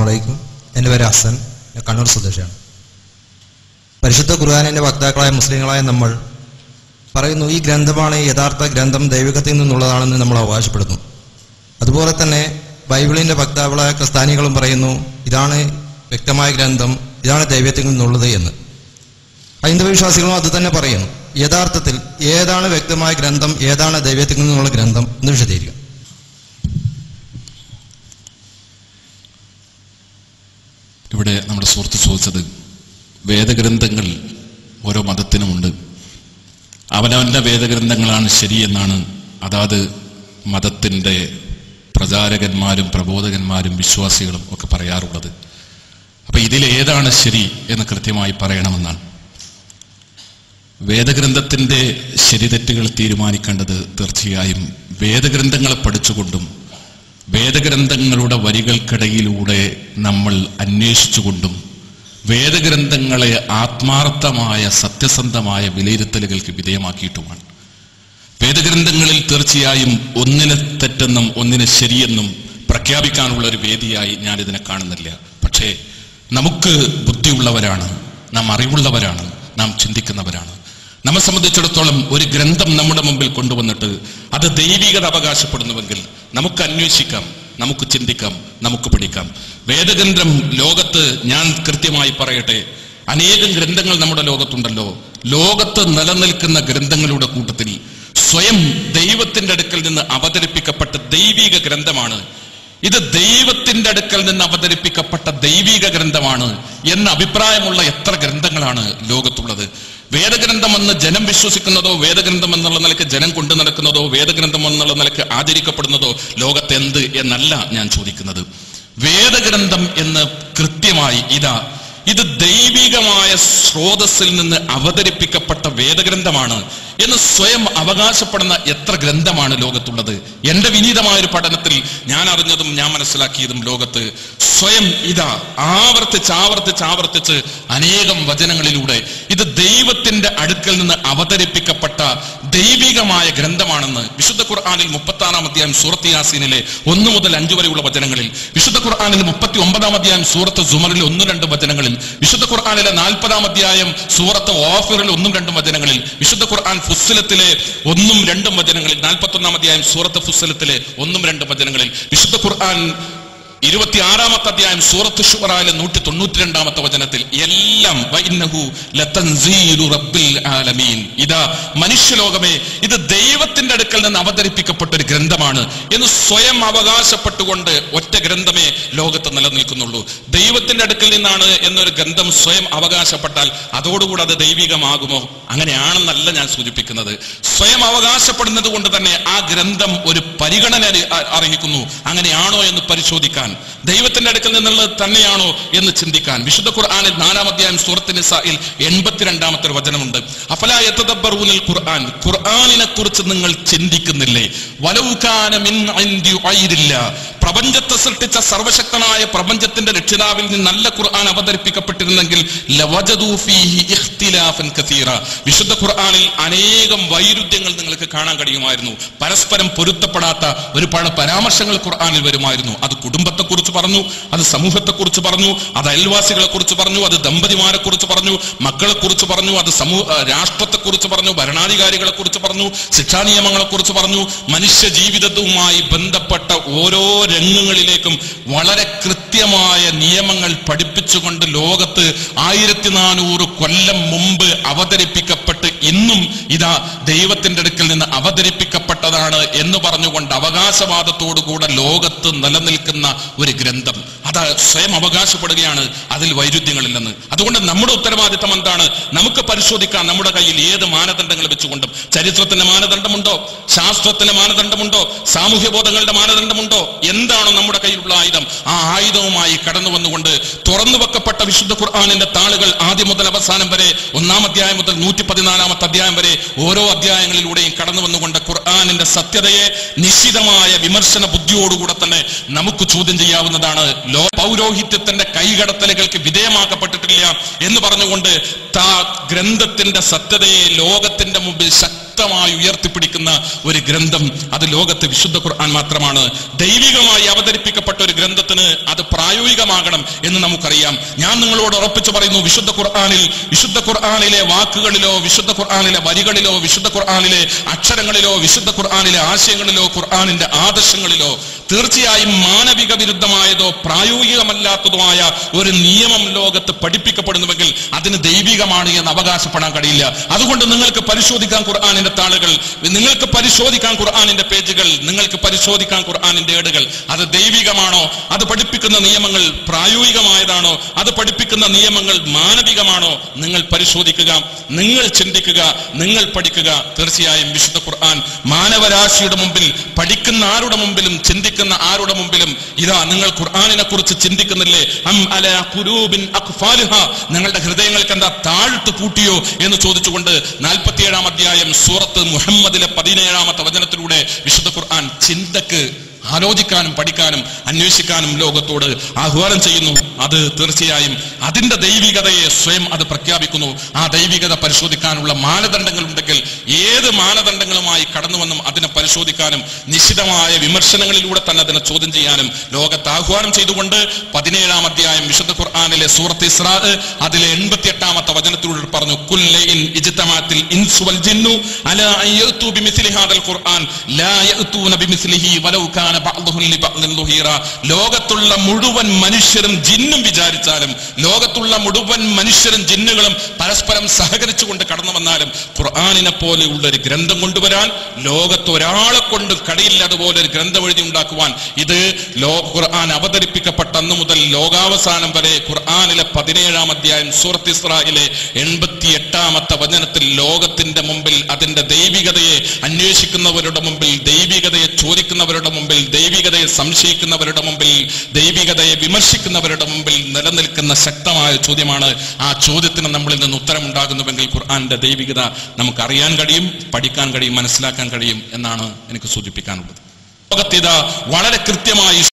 അലൈക്കും എൻ്റെ പേര് ഹസൻ ഞാൻ കണ്ണൂർ സ്വദേശിയാണ് പരിശുദ്ധ ഖുർആാനിൻ്റെ വക്താക്കളായ മുസ്ലിങ്ങളായ നമ്മൾ പറയുന്നു ഈ ഗ്രന്ഥമാണ് യഥാർത്ഥ ഗ്രന്ഥം ദൈവികത്തിൽ നിന്നുള്ളതാണെന്ന് നമ്മൾ അവകാശപ്പെടുന്നു അതുപോലെ തന്നെ ബൈബിളിൻ്റെ വക്താക്കളായ ക്രിസ്ത്യാനികളും പറയുന്നു ഇതാണ് വ്യക്തമായ ഗ്രന്ഥം ഇതാണ് ദൈവത്തിൽ നിന്നുള്ളത് എന്ന് ഹൈന്ദവ വിശ്വാസികളും അത് തന്നെ പറയുന്നു യഥാർത്ഥത്തിൽ ഏതാണ് വ്യക്തമായ ഗ്രന്ഥം ഏതാണ് ദൈവത്തിൽ നിന്നുള്ള ഗ്രന്ഥം എന്ന് വിശദീകരിക്കാം ഇവിടെ നമ്മുടെ സുഹൃത്ത് ചോദിച്ചത് വേദഗ്രന്ഥങ്ങൾ ഓരോ മതത്തിനുമുണ്ട് അവനവൻ്റെ വേദഗ്രന്ഥങ്ങളാണ് ശരിയെന്നാണ് അതാത് മതത്തിൻ്റെ പ്രചാരകന്മാരും പ്രബോധകന്മാരും വിശ്വാസികളും ഒക്കെ പറയാറുള്ളത് അപ്പൊ ഇതിൽ ഏതാണ് ശരി എന്ന് കൃത്യമായി പറയണമെന്നാണ് വേദഗ്രന്ഥത്തിന്റെ ശരിതെറ്റുകൾ തീരുമാനിക്കേണ്ടത് തീർച്ചയായും വേദഗ്രന്ഥങ്ങളെ പഠിച്ചുകൊണ്ടും വേദഗ്രന്ഥങ്ങളുടെ വരികൾക്കിടയിലൂടെ നമ്മൾ അന്വേഷിച്ചുകൊണ്ടും വേദഗ്രന്ഥങ്ങളെ ആത്മാർത്ഥമായ സത്യസന്ധമായ വിലയിരുത്തലുകൾക്ക് വിധേയമാക്കിയിട്ടുമാണ് വേദഗ്രന്ഥങ്ങളിൽ തീർച്ചയായും ഒന്നിനെ തെറ്റെന്നും ഒന്നിനെ ശരിയെന്നും പ്രഖ്യാപിക്കാനുള്ള ഒരു വേദിയായി ഞാൻ ഇതിനെ കാണുന്നില്ല പക്ഷേ നമുക്ക് ബുദ്ധിയുള്ളവരാണ് നാം അറിവുള്ളവരാണ് നാം ചിന്തിക്കുന്നവരാണ് നമ്മെ സംബന്ധിച്ചിടത്തോളം ഒരു ഗ്രന്ഥം നമ്മുടെ മുമ്പിൽ കൊണ്ടുവന്നിട്ട് അത് ദൈവികത അവകാശപ്പെടുന്നുവെങ്കിൽ നമുക്ക് അന്വേഷിക്കാം നമുക്ക് ചിന്തിക്കാം നമുക്ക് പഠിക്കാം വേദഗ്രന്ഥം ലോകത്ത് ഞാൻ കൃത്യമായി പറയട്ടെ അനേകം ഗ്രന്ഥങ്ങൾ നമ്മുടെ ലോകത്തുണ്ടല്ലോ ലോകത്ത് നിലനിൽക്കുന്ന ഗ്രന്ഥങ്ങളുടെ കൂട്ടത്തിൽ സ്വയം ദൈവത്തിന്റെ അടുക്കൽ നിന്ന് അവതരിപ്പിക്കപ്പെട്ട ദൈവിക ഗ്രന്ഥമാണ് ഇത് ദൈവത്തിന്റെ അടുക്കൽ നിന്ന് അവതരിപ്പിക്കപ്പെട്ട ദൈവിക ഗ്രന്ഥമാണ് എന്ന അഭിപ്രായമുള്ള എത്ര ഗ്രന്ഥങ്ങളാണ് ലോകത്തുള്ളത് വേദഗ്രന്ഥം എന്ന് ജനം വിശ്വസിക്കുന്നതോ വേദഗ്രന്ഥം എന്നുള്ള നിലയ്ക്ക് ജനം കൊണ്ടു നടക്കുന്നതോ വേദഗ്രന്ഥം എന്നുള്ള നിലയ്ക്ക് ആചരിക്കപ്പെടുന്നതോ ലോകത്ത് എന്ത് എന്നല്ല ഞാൻ ചോദിക്കുന്നത് വേദഗ്രന്ഥം എന്ന് കൃത്യമായി ഇതാ ഇത് ദൈവികമായ സ്രോതസ്സിൽ നിന്ന് അവതരിപ്പിക്കപ്പെട്ട വേദഗ്രന്ഥമാണ് എന്ന് സ്വയം അവകാശപ്പെടുന്ന എത്ര ഗ്രന്ഥമാണ് ലോകത്തുള്ളത് എന്റെ വിനീതമായ ഒരു പഠനത്തിൽ ഞാൻ അറിഞ്ഞതും ഞാൻ മനസ്സിലാക്കിയതും ലോകത്ത് സ്വയം ഇതാ ആവർത്തിച്ച് ആവർത്തിച്ച് ആവർത്തിച്ച് അനേകം വചനങ്ങളിലൂടെ ഇത് ദൈവത്തിന്റെ അടുക്കൽ നിന്ന് അവതരിപ്പിക്കപ്പെട്ട ദൈവികമായ ഗ്രന്ഥമാണെന്ന് വിശുദ്ധ ഖുർആാനിൽ മുപ്പത്തി ആറാം അധ്യായം സൂറത്ത് യാസീനിലെ ഒന്ന് മുതൽ അഞ്ചു വരെയുള്ള വചനങ്ങളിൽ വിശുദ്ധ ഖുർആാനിൽ മുപ്പത്തി ഒമ്പതാം അധ്യായം സൂറത്ത് സുമറിൽ ഒന്നും രണ്ടും വചനങ്ങളിൽ വിശുദ്ധ ഖുർആാനിലെ നാൽപ്പതാം അധ്യായം സൂറത്ത് ഓഫറിൽ ഒന്നും രണ്ടും വചനങ്ങളിൽ വിശുദ്ധ ഖുർആൻ ഫുസ്സിലത്തിലെ ഒന്നും രണ്ടും വചനങ്ങളിൽ നാൽപ്പത്തി ഒന്നാം അധ്യായം സൂറത്ത് ഫുസ്സിലത്തിലെ ഒന്നും രണ്ടും വചനങ്ങളിൽ വിശുദ്ധ ഖുർആൻ ഇരുപത്തിയാറാമത്തെ അധ്യായം സൂറത്ത് ഷുറായിലെ നൂറ്റി തൊണ്ണൂറ്റി രണ്ടാമത്തെ വചനത്തിൽ എല്ലാം വൈന്നഹു ലതൻസീലു റബ്ബിൽ ആലമീൻ ഇതാ മനുഷ്യലോകമേ ഇത് ദൈവത്തിന്റെ അടുക്കൽ നിന്ന് അവതരിപ്പിക്കപ്പെട്ട ഒരു ഗ്രന്ഥമാണ് എന്ന് സ്വയം അവകാശപ്പെട്ടുകൊണ്ട് ഒറ്റ ഗ്രന്ഥമേ ലോകത്ത് നിലനിൽക്കുന്നുള്ളൂ ദൈവത്തിന്റെ അടുക്കൽ നിന്നാണ് എന്നൊരു ഗ്രന്ഥം സ്വയം അവകാശപ്പെട്ടാൽ അതോടുകൂടി അത് ദൈവികമാകുമോ അങ്ങനെയാണെന്നല്ല ഞാൻ സൂചിപ്പിക്കുന്നത് സ്വയം അവകാശപ്പെടുന്നത് കൊണ്ട് തന്നെ ആ ഗ്രന്ഥം ഒരു പരിഗണന അറി- അ- അർഹിക്കുന്നു അങ്ങനെയാണോ എന്ന് പരിശോധിക്കാൻ ദൈവത്തിന്റെ അടുക്കൽ നിന്നുള്ളത് തന്നെയാണോ എന്ന് ചിന്തിക്കാൻ വിശുദ്ധ ഖുർആാനിൽ നാലാം അധ്യായം സൂറത്ത് നിസായിൽ എൺപത്തിരണ്ടാമത്തെ ഒരു വചനമുണ്ട് അഫലാ യതദബ്ബറൂനൽ ഖുർആൻ ഖുർആനിനെ കുറിച്ച് നിങ്ങൾ ചിന്തിക്കുന്നില്ലേ വലൗകാന മിൻ ഇൻദി ഗൈരില്ല പ്രപഞ്ചത്തെ സൃഷ്ടിച്ച സർവശക്തനായ പ്രപഞ്ചത്തിന്റെ രക്ഷിതാവിൽ നിന്ന് നല്ല ഖുർആൻ അവതരിപ്പിക്കപ്പെട്ടിരുന്നെങ്കിൽ ലവജദൂ ഫീഹി ഇഖ്തിലാഫൻ കസീറ വിശുദ്ധ ഖുർആനിൽ അനേകം വൈരുദ്ധ്യങ്ങൾ നിങ്ങൾക്ക് കാണാൻ കഴിയുമായിരുന്നു പരസ്പരം പൊരുത്തപ്പെടാത്ത ഒരുപാട് പരാമർശങ്ങൾ ഖുർആനിൽ വരുമായിരുന്നു അത് കുടുംബത്തെ കുറിച്ച് പറഞ്ഞു അത് സമൂഹത്തെ കുറിച്ച് പറഞ്ഞു അത് അയൽവാസികളെ കുറിച്ച് പറഞ്ഞു അത് ദമ്പതിമാരെ കുറിച്ച് പറഞ്ഞു മക്കളെ കുറിച്ച് പറഞ്ഞു അത് സമൂഹ രാഷ്ട്രത്തെ കുറിച്ച് പറഞ്ഞു ഭരണാധികാരികളെ കുറിച്ച് പറഞ്ഞു ശിക്ഷാ നിയമങ്ങളെ കുറിച്ച് പറഞ്ഞു മനുഷ്യ ജീവിതവുമായി ബന്ധപ്പെട്ട ഓരോ രംഗങ്ങളിലേക്കും വളരെ കൃത്യമായ നിയമങ്ങൾ പഠിപ്പിച്ചുകൊണ്ട് ലോകത്ത് ആയിരത്തി നാനൂറ് കൊല്ലം മുമ്പ് അവതരിപ്പിക്കപ്പെട്ട് ഇന്നും ഇതാ ദൈവത്തിന്റെ അടുക്കൽ നിന്ന് അവതരിപ്പിക്കപ്പെട്ടതാണ് എന്ന് പറഞ്ഞുകൊണ്ട് അവകാശവാദത്തോടുകൂടെ ലോകത്ത് നിലനിൽക്കുന്ന ഒരു ഗ്രന്ഥം അത് സ്വയം അവകാശപ്പെടുകയാണ് അതിൽ വൈരുദ്ധ്യങ്ങളില്ലെന്ന് അതുകൊണ്ട് നമ്മുടെ ഉത്തരവാദിത്തം എന്താണ് നമുക്ക് പരിശോധിക്കാൻ നമ്മുടെ കയ്യിൽ ഏത് മാനദണ്ഡങ്ങൾ വെച്ചുകൊണ്ടും ചരിത്രത്തിന്റെ മാനദണ്ഡമുണ്ടോ ശാസ്ത്രത്തിന്റെ മാനദണ്ഡമുണ്ടോ സാമൂഹ്യ ബോധങ്ങളുടെ മാനദണ്ഡമുണ്ടോ എന്താണോ നമ്മുടെ കയ്യിലുള്ള ആയുധം ആ ആയുധവുമായി കടന്നു വന്നുകൊണ്ട് തുറന്നു വെക്കപ്പെട്ട വിശുദ്ധ ഖുർആാനിന്റെ താളുകൾ ആദ്യം മുതൽ അവസാനം വരെ ഒന്നാം അധ്യായം മുതൽ നൂറ്റി പതിനാലാമത്തെ അധ്യായം വരെ ഓരോ അധ്യായങ്ങളിലൂടെയും കടന്നു വന്നുകൊണ്ട് ഖുർആാനിന്റെ സത്യതയെ നിശ്ചിതമായ വിമർശന ബുദ്ധിയോടുകൂടെ തന്നെ നമുക്ക് ചോദ്യം ചെയ്യാവുന്നതാണ് ലോ പൗരോഹിത്യത്തിന്റെ കൈകടത്തലുകൾക്ക് വിധേയമാക്കപ്പെട്ടിട്ടില്ല എന്ന് പറഞ്ഞുകൊണ്ട് താ ഗ്രന്ഥത്തിന്റെ സത്യതയെ ലോകത്തിന്റെ മുമ്പിൽ ശക്തമായി ഉയർത്തിപ്പിടിക്കുന്ന ഒരു ഗ്രന്ഥം അത് ലോകത്ത് വിശുദ്ധ ഖുർആൻ മാത്രമാണ് ദൈവികമായി അവതരിപ്പിക്കപ്പെട്ട ഒരു ഗ്രന്ഥത്തിന് അത് പ്രായോഗികമാകണം എന്ന് നമുക്കറിയാം ഞാൻ നിങ്ങളോട് ഉറപ്പിച്ചു പറയുന്നു വിശുദ്ധ ഖുർആനിൽ വിശുദ്ധ ഖുർആനിലെ വാക്കുകളിലോ വിശുദ്ധ ഖുർആനിലെ വരികളിലോ വിശുദ്ധ ഖുർആനിലെ അക്ഷരങ്ങളിലോ വിശുദ്ധ ഖുർആനിലെ ആശയങ്ങളിലോ ഖുർആനിന്റെ ആദർശങ്ങളിലോ തീർച്ചയായും മാനവിക വിരുദ്ധമായതോ പ്രായോഗികമല്ലാത്തതുമായ ഒരു നിയമം ലോകത്ത് പഠിപ്പിക്കപ്പെടുന്നുവെങ്കിൽ അതിന് ദൈവികമാണ് എന്ന് അവകാശപ്പെടാൻ കഴിയില്ല അതുകൊണ്ട് നിങ്ങൾക്ക് പരിശോധിക്കാൻ ഖുർആാനിന്റെ താളുകൾ നിങ്ങൾക്ക് പരിശോധിക്കാൻ ഖുർആാനിന്റെ പേജുകൾ നിങ്ങൾക്ക് പരിശോധിക്കാൻ ഖുർആാനിന്റെ ഏടുകൾ അത് ദൈവികമാണോ അത് പഠിപ്പിക്കുന്ന നിയമങ്ങൾ പ്രായോഗികമായതാണോ അത് പഠിപ്പിക്കുന്ന നിയമങ്ങൾ മാനവികമാണോ നിങ്ങൾ പരിശോധിക്കുക നിങ്ങൾ ചിന്തിക്കുക നിങ്ങൾ പഠിക്കുക തീർച്ചയായും വിശുദ്ധ ഖുർആൻ മാനവരാശിയുടെ മുമ്പിൽ പഠിക്കുന്ന ആരുടെ മുമ്പിലും ചിന്തിക്കുന്ന ആരുടെ മുമ്പിലും ഇതാ നിങ്ങൾ ഖുർആാനിനെ കുറിച്ച് ചിന്തിക്കുന്നില്ലേ അം അല ഖുലൂബിൻ അഖ്ഫാലുഹ നിങ്ങളുടെ ഹൃദയങ്ങൾക്ക് എന്താ താഴ്ത്തു പൂട്ടിയോ എന്ന് ചോദിച്ചുകൊണ്ട് നാൽപ്പത്തിയേഴാം അധ്യായം സൂറത്ത് മുഹമ്മദിലെ പതിനേഴാമത്തെ വചനത്തിലൂടെ വിശുദ്ധ ഖുർആൻ ചിന്തക്ക് ആലോചിക്കാനും പഠിക്കാനും അന്വേഷിക്കാനും ലോകത്തോട് ആഹ്വാനം ചെയ്യുന്നു അത് തീർച്ചയായും അതിന്റെ ദൈവികതയെ സ്വയം അത് പ്രഖ്യാപിക്കുന്നു ആ ദൈവികത പരിശോധിക്കാനുള്ള മാനദണ്ഡങ്ങൾ ഉണ്ടെങ്കിൽ ഏത് മാനദണ്ഡങ്ങളുമായി കടന്നു വന്നും അതിനെ പരിശോധിക്കാനും നിശ്ചിതമായ വിമർശനങ്ങളിലൂടെ തന്നെ അതിനെ ചോദ്യം ചെയ്യാനും ലോകത്ത് ആഹ്വാനം ചെയ്തുകൊണ്ട് പതിനേഴാം അധ്യായം വിശുദ്ധ ഖുർആാനിലെ സൂറത്ത് ഇസ്രാ അതിലെ എൺപത്തി എട്ടാമത്തെ വചനത്തിലൂടെ പറഞ്ഞു കുല്ലൈൻ ഇജ്തമാത്തിൽ ഇൻസു വൽ ജിന്നു അലാ അൻ യഅ്തു ബിമിസ്ലി ഹാദൽ ഖുർആൻ ലാ യഅ്തൂന ബിമിസ്ലിഹി വലൗ കാന ബഅ്ദുഹും ലിബഅ്ദിൻ ളുഹീറ ലോകത്തുള്ള മുഴുവൻ മനുഷ്യരും ജിന്നും വിചാരിച്ചാലും ലോകത്തുള്ള മുഴുവൻ മനുഷ്യരും ജിന്നുകളും പരസ്പരം സഹകരിച്ചുകൊണ്ട് കടന്നു വന്നാലും ഖുർആാനിനെ പോലെയുള്ള ഒരു ഗ്രന്ഥം കൊണ്ടുവരാൻ ലോകത്ത് ഒരാളെ കൊണ്ട് കഴിയില്ലതുപോലെ ഒരു ഗ്രന്ഥം എഴുതി ഉണ്ടാക്കുവാൻ ഇത് ലോ ഖുർആൻ അവതരിപ്പിക്കപ്പെട്ട അന്ന് മുതൽ ലോകാവസാനം വരെ ഖുർആാനിലെ പതിനേഴാം അധ്യായം സൂറത്ത് ഇസ്രായിലെ എൺപത്തി എട്ടാമത്തെ വചനത്തിൽ ലോകത്തിന്റെ മുമ്പിൽ അതിന്റെ ദൈവികതയെ അന്വേഷിക്കുന്നവരുടെ മുമ്പിൽ ദൈവികതയെ ചോദിക്കുന്നവരുടെ മുമ്പിൽ ദൈവികതയെ സംശയിക്കുന്നവരുടെ മുമ്പിൽ ദൈവികതയെ വിമർശിക്കുന്നവരുടെ മുമ്പിൽ നിലനിൽക്കുന്ന ശക്തമായ ചോദ്യമാണ് ആ ചോദ്യത്തിന് നമ്മളിൽ നിന്ന് ഉത്തരമുണ്ടാകുന്നുവെങ്കിൽ ഖുർആന്റെ ദൈവികത നമുക്ക് അറിയാൻ കഴിയും പഠിക്കാൻ കഴിയും മനസ്സിലാക്കാൻ കഴിയും എന്നാണ് എനിക്ക് സൂചിപ്പിക്കാനുള്ളത് ലോകത്തിത വളരെ കൃത്യമായി